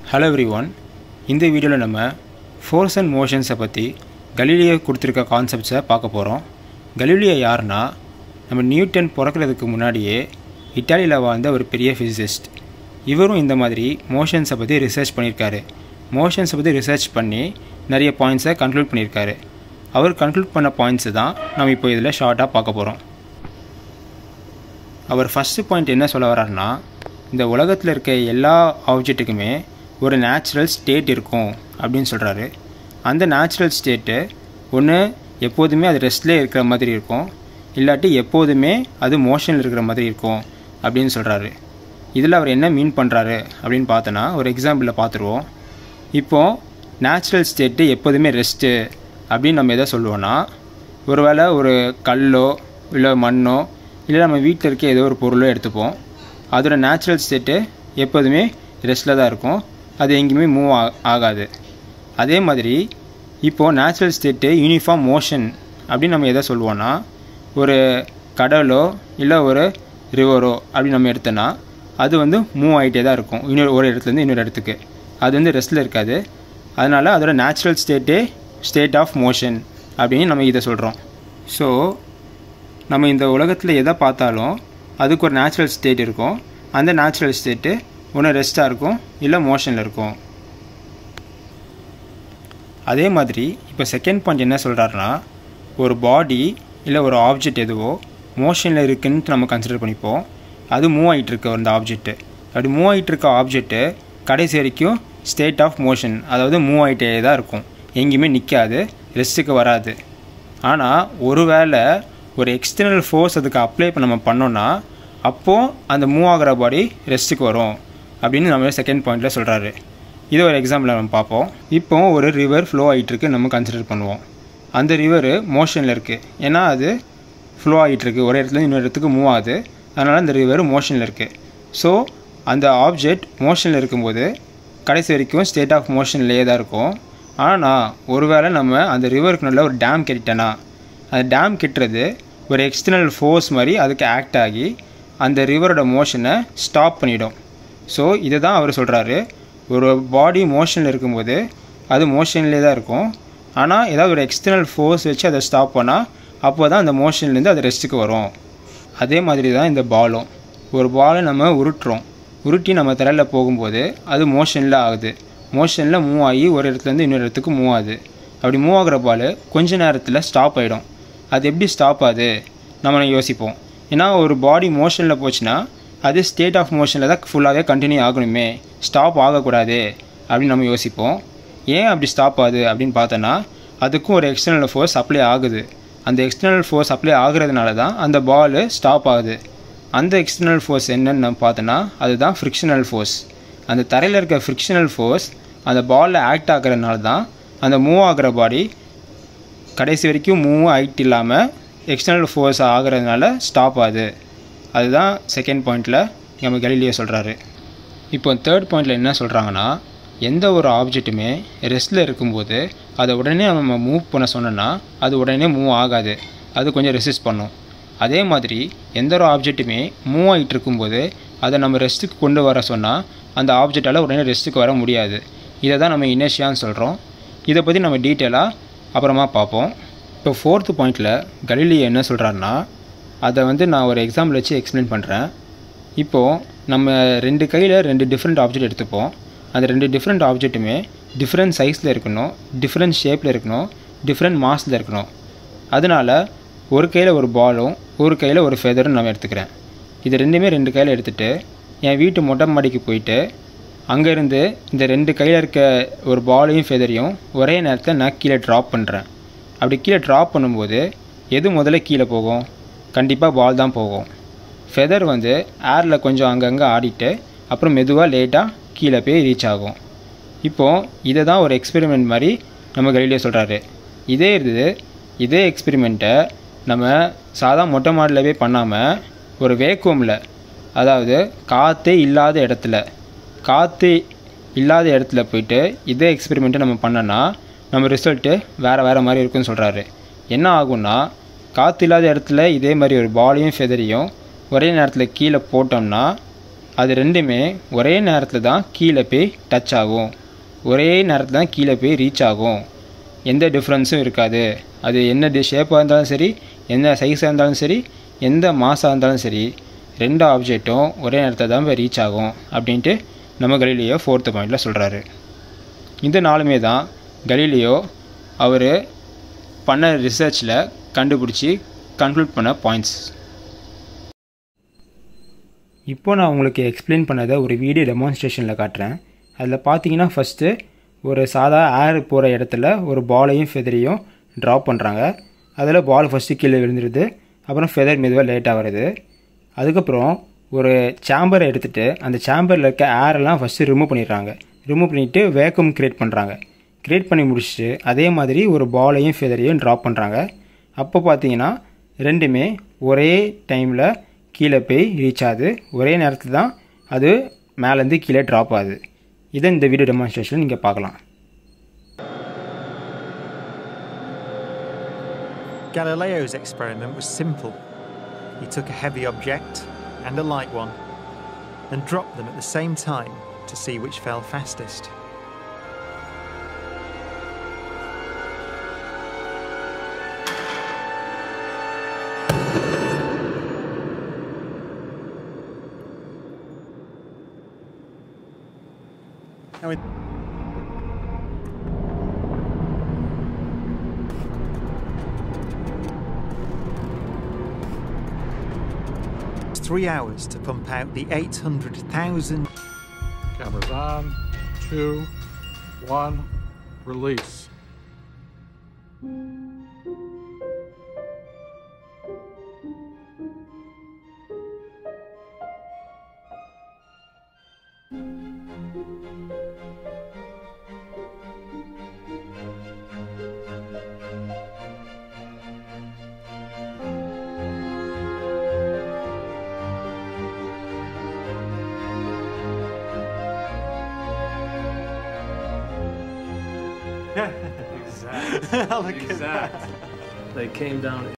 Hello every one இந்த வீடியோவில் நம்ம ஃபோர்ஸ் அண்ட் மோஷன்ஸை பற்றி கலீலியோ கொடுத்துருக்க கான்செப்ட்ஸை பார்க்க போகிறோம் கலீலியோ யாருன்னா நம்ம நியூட்டன் பிறக்கிறதுக்கு முன்னாடியே இட்டாலியில் வாழ்ந்த ஒரு பெரிய ஃபிசிசிஸ்ட் இவரும் இந்த மாதிரி மோஷன்ஸை பற்றி ரிசர்ச் பண்ணியிருக்காரு மோஷன்ஸை பற்றி ரிசர்ச் பண்ணி நிறைய பாயிண்ட்ஸை கன்க்ளூட் பண்ணியிருக்காரு அவர் கன்க்ளூட் பண்ண பாயிண்ட்ஸு தான் நம்ம இப்போ இதில் ஷார்ட்டாக பார்க்க போகிறோம் அவர் ஃபஸ்ட்டு பாயிண்ட் என்ன சொல்ல வர்றாருன்னா இந்த உலகத்தில் இருக்க எல்லா ஆப்ஜெக்ட்டுக்குமே ஒரு நேச்சுரல் ஸ்டேட் இருக்கும் அப்படின்னு சொல்கிறாரு அந்த நேச்சுரல் ஸ்டேட்டு ஒன்று எப்போதுமே அது ரெஸ்ட்லேயே இருக்கிற மாதிரி இருக்கும் இல்லாட்டி எப்போதுமே அது மோஷனில் இருக்கிற மாதிரி இருக்கும் அப்படின்னு சொல்கிறாரு இதில் அவர் என்ன மீன் பண்ணுறாரு அப்படின்னு பார்த்தோன்னா ஒரு எக்ஸாம்பிளில் பார்த்துருவோம் இப்போது நேச்சுரல் ஸ்டேட்டு எப்போதுமே ரெஸ்ட்டு அப்படின்னு நம்ம எதை சொல்லுவோன்னா ஒருவேளை ஒரு கல்லோ இல்லை மண்ணோ இல்லை நம்ம வீட்டில் இருக்க ஏதோ ஒரு பொருளோ எடுத்துப்போம் அதோட நேச்சுரல் ஸ்டேட்டு எப்போதுமே ரெஸ்ட்டில் தான் இருக்கும் அது எங்கேயுமே மூவ் ஆ ஆகாது அதே மாதிரி இப்போது நேச்சுரல் ஸ்டேட்டு யூனிஃபார்ம் மோஷன் அப்படின்னு நம்ம எதை சொல்லுவோன்னா ஒரு கடலோ இல்லை ஒரு ரிவரோ அப்படின்னு நம்ம எடுத்தோன்னா அது வந்து மூவ் ஆகிட்டே தான் இருக்கும் இன்னொரு ஒரு இடத்துலேருந்து இன்னொரு இடத்துக்கு அது வந்து ரெஸ்ட்டில் இருக்காது அதனால் அதோட நேச்சுரல் ஸ்டேட்டே ஸ்டேட் ஆஃப் மோஷன் அப்படின்னு நம்ம இதை சொல்கிறோம் ஸோ நம்ம இந்த உலகத்தில் எதை பார்த்தாலும் அதுக்கு ஒரு நேச்சுரல் ஸ்டேட் இருக்கும் அந்த நேச்சுரல் ஸ்டேட்டு ஒன்று ரெஸ்ட்டாக இருக்கும் இல்லை மோஷனில் இருக்கும் அதே மாதிரி இப்போ செகண்ட் பாயிண்ட் என்ன சொல்கிறாருன்னா ஒரு பாடி இல்லை ஒரு ஆப்ஜெக்ட் எதுவோ மோஷனில் இருக்குன்னு நம்ம கன்சிடர் பண்ணிப்போம் அது மூவ் ஆகிட்டு இருக்கு அந்த ஆப்ஜெக்ட்டு அப்படி மூவ் ஆகிட்டு இருக்க ஆப்ஜெக்ட்டு கடைசி வரைக்கும் ஸ்டேட் ஆஃப் மோஷன் அதாவது மூவ் ஆகிட்டே தான் இருக்கும் எங்கேயுமே நிற்காது ரெஸ்ட்டுக்கு வராது ஆனால் ஒருவேளை ஒரு எக்ஸ்டர்னல் ஃபோர்ஸ் அதுக்கு அப்ளை இப்போ நம்ம பண்ணோன்னா அப்போது அந்த மூவ் ஆகிற பாடி ரெஸ்ட்டுக்கு வரும் அப்படின்னு நம்ம செகண்ட் பாயிண்டில் சொல்கிறாரு இது ஒரு எக்ஸாம்பிள் நம்ம பார்ப்போம் இப்போ ஒரு ரிவர் ஃப்ளோ ஆகிட்டுருக்கு நம்ம கன்சிடர் பண்ணுவோம் அந்த ரிவர் மோஷனில் இருக்குது ஏன்னா அது ஃப்ளோ ஆகிட்டுருக்கு ஒரு இடத்துல இன்னொரு இடத்துக்கு மூவ் ஆகுது அதனால் அந்த ரிவர் மோஷனில் இருக்குது ஸோ அந்த ஆப்ஜெக்ட் மோஷனில் இருக்கும்போது கடைசி வரைக்கும் ஸ்டேட் ஆஃப் மோஷன்லேயே தான் இருக்கும் ஆனால் ஒருவேளை நம்ம அந்த ரிவருக்கு நல்ல ஒரு டேம் கட்டிட்டேன்னா அந்த டேம் கட்டுறது ஒரு எக்ஸ்டர்னல் ஃபோர்ஸ் மாதிரி அதுக்கு ஆக்ட் ஆகி அந்த ரிவரோட மோஷனை ஸ்டாப் பண்ணிடும் ஸோ இதை தான் அவர் சொல்கிறாரு ஒரு பாடி மோஷனில் இருக்கும்போது அது மோஷன்லேயே தான் இருக்கும் ஆனால் ஏதாவது ஒரு எக்ஸ்டர்னல் ஃபோர்ஸ் வச்சு அதை ஸ்டாப் பண்ணால் அப்போ தான் அந்த மோஷன்லேருந்து அது ரெஸ்ட்டுக்கு வரும் அதே மாதிரி தான் இந்த பாலும் ஒரு பாலை நம்ம உருட்டுறோம் உருட்டி நம்ம தரையில் போகும்போது அது மோஷனில் ஆகுது மோஷனில் மூவ் ஆகி ஒரு இடத்துலேருந்து இன்னொரு இடத்துக்கு மூவ் ஆகுது அப்படி மூவ் ஆகிற பால் கொஞ்ச நேரத்தில் ஸ்டாப் ஆகிடும் அது எப்படி ஸ்டாப் ஆகுது நம்ம யோசிப்போம் ஏன்னா ஒரு பாடி மோஷனில் போச்சுன்னா அது ஸ்டேட் ஆஃப் மோஷனில் தான் ஃபுல்லாகவே கண்டினியூ ஆகணுமே ஸ்டாப் ஆகக்கூடாது அப்படின்னு நம்ம யோசிப்போம் ஏன் அப்படி ஸ்டாப் ஆகுது அப்படின்னு பார்த்தோன்னா அதுக்கும் ஒரு எக்ஸ்டர்னல் ஃபோர்ஸ் அப்ளை ஆகுது அந்த எக்ஸ்டர்னல் ஃபோர்ஸ் அப்ளை ஆகுறதுனால தான் அந்த பால் ஸ்டாப் ஆகுது அந்த எக்ஸ்டர்னல் ஃபோர்ஸ் என்னன்னு நம்ம பார்த்தோன்னா அதுதான் ஃப்ரிக்ஷனல் ஃபோர்ஸ் அந்த தரையில் இருக்க ஃப்ரிக்ஷனல் ஃபோர்ஸ் அந்த பாலில் ஆக்ட் ஆகிறதுனால தான் அந்த மூவ் ஆகிற பாடி கடைசி வரைக்கும் மூவ் ஆகிட்டு இல்லாமல் எக்ஸ்டர்னல் ஃபோர்ஸ் ஆகிறதுனால ஸ்டாப் ஆகுது அதுதான் செகண்ட் பாயிண்டில் நம்ம கலிலியோ சொல்கிறாரு இப்போ தேர்ட் பாயிண்டில் என்ன சொல்கிறாங்கன்னா எந்த ஒரு ஆப்ஜெக்ட்டுமே ரெஸ்ட்டில் இருக்கும்போது அதை உடனே நம்ம மூவ் பண்ண சொன்னோன்னா அது உடனே மூவ் ஆகாது அது கொஞ்சம் ரெசிஸ்ட் பண்ணும் அதே மாதிரி எந்த ஒரு ஆப்ஜெக்ட்டுமே மூவ் ஆகிட்டு இருக்கும்போது அதை நம்ம ரெஸ்ட்டுக்கு கொண்டு வர சொன்னால் அந்த ஆப்ஜெக்டால் உடனே ரெஸ்ட்டுக்கு வர முடியாது இதை தான் நம்ம இனர்ஷியான்னு சொல்கிறோம் இதை பற்றி நம்ம டீட்டெயிலாக அப்புறமா பார்ப்போம் இப்போ ஃபோர்த்து பாயிண்டில் கலிலியோ என்ன சொல்கிறாருன்னா அதை வந்து நான் ஒரு எக்ஸாம்பிள் வச்சு எக்ஸ்பிளைன் பண்ணுறேன் இப்போது நம்ம ரெண்டு கையில் ரெண்டு டிஃப்ரெண்ட் ஆப்ஜெக்ட் எடுத்துப்போம் அந்த ரெண்டு டிஃப்ரெண்ட் ஆப்ஜெக்ட்டுமே டிஃப்ரெண்ட் சைஸில் இருக்கணும் டிஃப்ரெண்ட் ஷேப்பில் இருக்கணும் டிஃப்ரெண்ட் மாஸில் இருக்கணும் அதனால் ஒரு கையில் ஒரு பாலும் ஒரு கையில் ஒரு ஃபெதரும் நான் எடுத்துக்கிறேன் இது ரெண்டுமே ரெண்டு கையில் எடுத்துகிட்டு என் வீட்டு மொட்டை மாடிக்கு போயிட்டு அங்கேருந்து இந்த ரெண்டு கையில் இருக்க ஒரு பாலையும் ஃபெதரையும் ஒரே நேரத்தில் நான் கீழே ட்ராப் பண்ணுறேன் அப்படி கீழே ட்ராப் பண்ணும்போது எது முதல்ல கீழே போகும் கண்டிப்பாக பால் தான் போகும் ஃபெதர் வந்து ஏரில் கொஞ்சம் அங்கங்கே ஆடிட்டு அப்புறம் மெதுவாக லேட்டாக கீழே போய் ரீச் ஆகும் இப்போது இதை தான் ஒரு எக்ஸ்பெரிமெண்ட் மாதிரி நம்ம கலிலியோ சொல்கிறாரு இதே இது இதே எக்ஸ்பெரிமெண்ட்டை நம்ம சாதா மொட்டை மாடில் போய் பண்ணாமல் ஒரு வேக்குவமில் அதாவது காற்றே இல்லாத இடத்துல காற்று இல்லாத இடத்துல போயிட்டு இதே எக்ஸ்பெரிமெண்ட்டை நம்ம பண்ணோன்னா நம்ம ரிசல்ட்டு வேறு வேறு மாதிரி இருக்குன்னு சொல்கிறாரு என்ன ஆகும்னா காற்று இல்லாத இடத்துல இதே மாதிரி ஒரு பாலையும் ஃபெதரையும் ஒரே நேரத்தில் கீழே போட்டோம்னா அது ரெண்டுமே ஒரே நேரத்தில் தான் கீழே போய் டச் ஆகும் ஒரே நேரத்தில் தான் கீழே போய் ரீச் ஆகும் எந்த டிஃப்ரென்ஸும் இருக்காது அது என்ன ஷேப்பாக இருந்தாலும் சரி என்ன சைஸாக இருந்தாலும் சரி எந்த மாசாக இருந்தாலும் சரி ரெண்டு ஆப்ஜெக்ட்டும் ஒரே நேரத்தில் தான் போய் ரீச் ஆகும் அப்படின்ட்டு நம்ம கலீலியோ ஃபோர்த்து பாயிண்டில் சொல்கிறாரு இந்த நாளுமே தான் கலீலியோ அவர் பண்ண ரிசர்ச்சில் கண்டுபிடிச்சி கன்க்ளூட் பண்ண பாயிண்ட்ஸ் இப்போ நான் உங்களுக்கு எக்ஸ்பிளைன் பண்ணதை ஒரு வீடியோ டெமான்ஸ்ட்ரேஷனில் காட்டுறேன் அதில் பார்த்தீங்கன்னா ஃபஸ்ட்டு ஒரு சாதா ஏர் போகிற இடத்துல ஒரு பாலையும் ஃபெதரையும் ட்ராப் பண்ணுறாங்க அதில் பால் ஃபஸ்ட்டு கீழே விழுந்துருது அப்புறம் ஃபெதர் மெதுவாக லேட்டாக வருது அதுக்கப்புறம் ஒரு சேம்பரை எடுத்துகிட்டு அந்த சேம்பரில் இருக்க ஏரெல்லாம் ஃபஸ்ட்டு ரிமூவ் பண்ணிடுறாங்க ரிமூவ் பண்ணிவிட்டு வேக்கம் க்ரியேட் பண்ணுறாங்க க்ரியேட் பண்ணி முடிச்சுட்டு அதே மாதிரி ஒரு பாலையும் ஃபெதரையும் ட்ராப் பண்ணுறாங்க அப்போ பார்த்தீங்கன்னா ரெண்டுமே ஒரே டைமில் கீழே போய் ரீச் ஆகுது ஒரே நேரத்தில் தான் அது மேலேருந்து கீழே ட்ராப் ஆகுது இதை இந்த வீடியோ டெமான்ஸ்ட்ரேஷன் நீங்கள் பார்க்கலாம் Galileo's experiment was simple. He took a heavy object and a light one and dropped them at the same time to see which fell fastest. Now, in three hours to pump out the 800,000 Cameras on. Two, one, release. Look at that. They came down